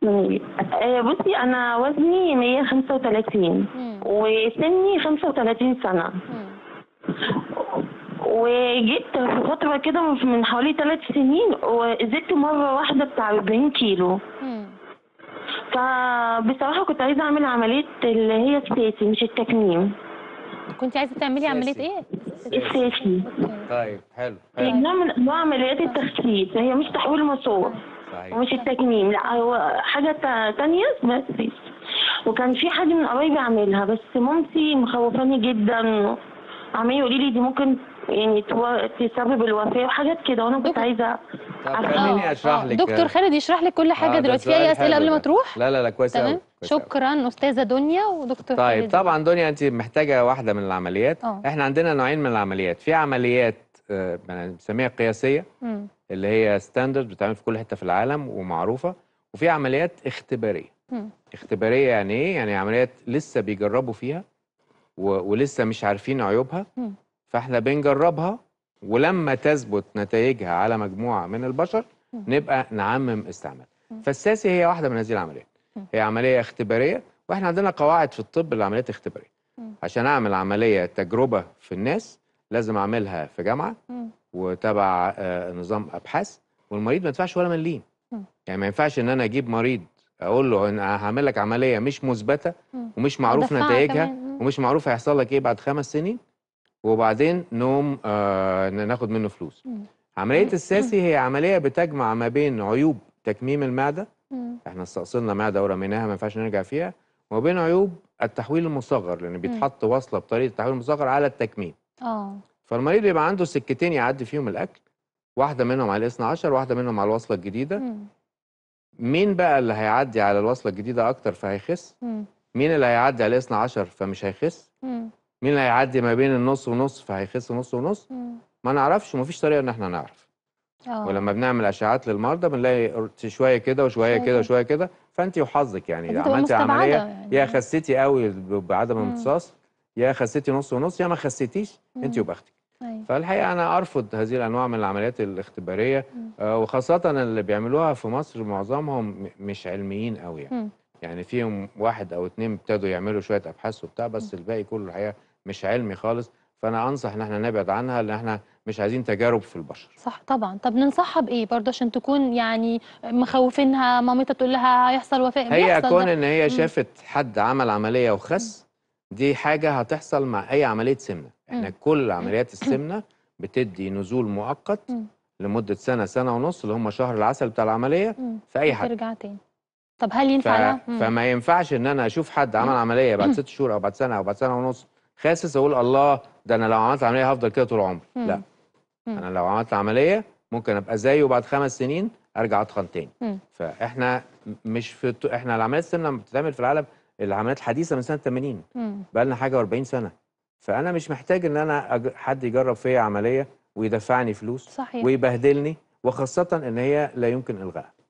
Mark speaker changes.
Speaker 1: آه، بصي انا وزني 135
Speaker 2: مم.
Speaker 1: وسني 35 سنه
Speaker 2: مم.
Speaker 1: وجيت في فتره كده من حوالي ثلاث سنين وزدت مره واحده بتاع 40 كيلو
Speaker 2: مم.
Speaker 1: فبصراحه كنت عايزه اعمل عمليه اللي هي الساسي مش التكميم
Speaker 2: كنت عايزه تعملي عمليه
Speaker 3: ساسي.
Speaker 2: ايه
Speaker 1: الساسي
Speaker 2: اوكي
Speaker 3: طيب حلو
Speaker 1: هي
Speaker 3: حلو
Speaker 1: نوع من انواع عمليات التخسيس هي مش تحويل مصور
Speaker 3: صحيح
Speaker 1: ومش التكميم لا هو حاجة تا- تانية بس وكان في حد من قرايبي عاملها بس مامتي مخوفاني جدا عمالة يقولي لي دي ممكن يعني تو- تسبب الوفاة وحاجات كده وانا كنت
Speaker 2: دكتور.
Speaker 1: عايزة
Speaker 3: طب
Speaker 1: آه،
Speaker 3: خليني اشرح
Speaker 2: آه.
Speaker 3: لك
Speaker 2: دكتور خالد يشرح لك كل حاجه
Speaker 3: آه، ده
Speaker 2: دلوقتي في
Speaker 3: سؤال
Speaker 2: اي اسئله
Speaker 3: حلو
Speaker 2: قبل ما
Speaker 3: ده.
Speaker 2: تروح
Speaker 3: لا لا لا كويس
Speaker 2: تمام
Speaker 3: قوي
Speaker 2: شكرا استاذه دنيا ودكتور
Speaker 3: طيب
Speaker 2: خالد.
Speaker 3: طبعا دنيا انت محتاجه واحده من العمليات
Speaker 2: آه.
Speaker 3: احنا عندنا نوعين من العمليات في عمليات آه، بنسميها قياسيه
Speaker 2: مم.
Speaker 3: اللي هي ستاندرد بتتعمل في كل حته في العالم ومعروفه وفي عمليات اختباريه
Speaker 2: مم.
Speaker 3: اختباريه يعني ايه يعني عمليات لسه بيجربوا فيها و... ولسه مش عارفين عيوبها
Speaker 2: مم.
Speaker 3: فاحنا بنجربها ولما تثبت نتائجها على مجموعه من البشر
Speaker 2: مم.
Speaker 3: نبقى نعمم استعمال
Speaker 2: مم.
Speaker 3: فالساسي هي واحده من هذه العمليات
Speaker 2: مم.
Speaker 3: هي عمليه اختباريه واحنا عندنا قواعد في الطب للعمليات الاختباريه
Speaker 2: مم.
Speaker 3: عشان اعمل عمليه تجربه في الناس لازم اعملها في جامعه
Speaker 2: مم.
Speaker 3: وتبع آه، نظام ابحاث والمريض ما يدفعش ولا مليم
Speaker 2: مم.
Speaker 3: يعني ما ينفعش ان انا اجيب مريض اقول له انا هعمل لك عمليه مش مثبته
Speaker 2: مم.
Speaker 3: ومش معروف
Speaker 2: ودفعها
Speaker 3: نتائجها
Speaker 2: كمان. مم.
Speaker 3: ومش معروف هيحصل لك ايه بعد خمس سنين وبعدين نقوم آه ناخد منه فلوس
Speaker 2: مم.
Speaker 3: عمليه الساسي هي عمليه بتجمع ما بين عيوب تكميم المعده
Speaker 2: مم.
Speaker 3: احنا استأصلنا معده ورميناها ما ينفعش نرجع فيها وما بين عيوب التحويل المصغر لان بيتحط وصله بطريقه التحويل المصغر على التكميم
Speaker 2: اه
Speaker 3: فالمريض بيبقى عنده سكتين يعدي فيهم الاكل واحده منهم على الاثنى عشر واحده منهم على الوصله الجديده
Speaker 2: مم.
Speaker 3: مين بقى اللي هيعدي على الوصله الجديده اكتر فهيخس
Speaker 2: مم.
Speaker 3: مين اللي هيعدي على الاثنى عشر فمش هيخس
Speaker 2: مم.
Speaker 3: مين اللي هيعدي ما بين النص ونص فهيخس نص ونص
Speaker 2: مم.
Speaker 3: ما نعرفش ومفيش طريقه ان احنا نعرف
Speaker 2: اه
Speaker 3: ولما بنعمل اشعاعات للمرضى بنلاقي شويه كده وشويه
Speaker 2: شوية
Speaker 3: كده
Speaker 2: كده.
Speaker 3: وشويه كده فانت وحظك يعني
Speaker 2: دي
Speaker 3: اذا
Speaker 2: تبقى
Speaker 3: عملتي
Speaker 2: مستبعدة
Speaker 3: عمليه
Speaker 2: يعني.
Speaker 3: يا خسيتي قوي ب- بعدم
Speaker 2: مم.
Speaker 3: الامتصاص يا خسيتي نص ونص يا ما خسيتيش انت
Speaker 2: مم.
Speaker 3: وبختك
Speaker 2: أيوة.
Speaker 3: فالحقيقه انا ارفض هذه الانواع من العمليات الاختباريه
Speaker 2: مم.
Speaker 3: آه، وخاصه اللي بيعملوها في مصر معظمهم م- مش علميين قوي يعني
Speaker 2: مم.
Speaker 3: يعني فيهم واحد او اتنين ابتدوا يعملوا شويه ابحاث وبتاع بس الباقي كله الحقيقه مش علمي خالص فانا انصح ان احنا نبعد عنها لان احنا مش عايزين تجارب في البشر
Speaker 2: صح طبعا طب ننصحها بايه برضه عشان تكون يعني مخوفينها مامتها تقول لها هيحصل وفاة
Speaker 3: هي
Speaker 2: بيحصل
Speaker 3: كون
Speaker 2: ده.
Speaker 3: ان هي
Speaker 2: مم.
Speaker 3: شافت حد عمل عمليه وخس دي حاجه هتحصل مع اي عمليه سمنه احنا
Speaker 2: مم.
Speaker 3: كل عمليات السمنه بتدي نزول مؤقت
Speaker 2: مم.
Speaker 3: لمده سنه سنه ونص اللي هم شهر العسل بتاع العمليه
Speaker 2: مم.
Speaker 3: في اي حد
Speaker 2: ترجع تاني طب هل
Speaker 3: ف...
Speaker 2: ينفع ده؟ مم.
Speaker 3: فما ينفعش ان انا اشوف حد عمل عمليه بعد ست شهور او بعد سنه او بعد سنه ونص خاسس اقول الله ده انا لو عملت عمليه هفضل كده طول عمري
Speaker 2: مم.
Speaker 3: لا
Speaker 2: مم.
Speaker 3: انا لو عملت عمليه ممكن ابقى زيه بعد خمس سنين ارجع اتخن تاني
Speaker 2: مم.
Speaker 3: فاحنا مش في الت- احنا العمليات السمنه بتتعمل في العالم العمليات الحديثه من سنه 80
Speaker 2: مم.
Speaker 3: بقى لنا حاجه و40 سنه فانا مش محتاج ان انا أج... حد يجرب فيا عمليه ويدفعني فلوس
Speaker 2: صحيح
Speaker 3: ويبهدلني وخاصه ان هي لا يمكن الغائها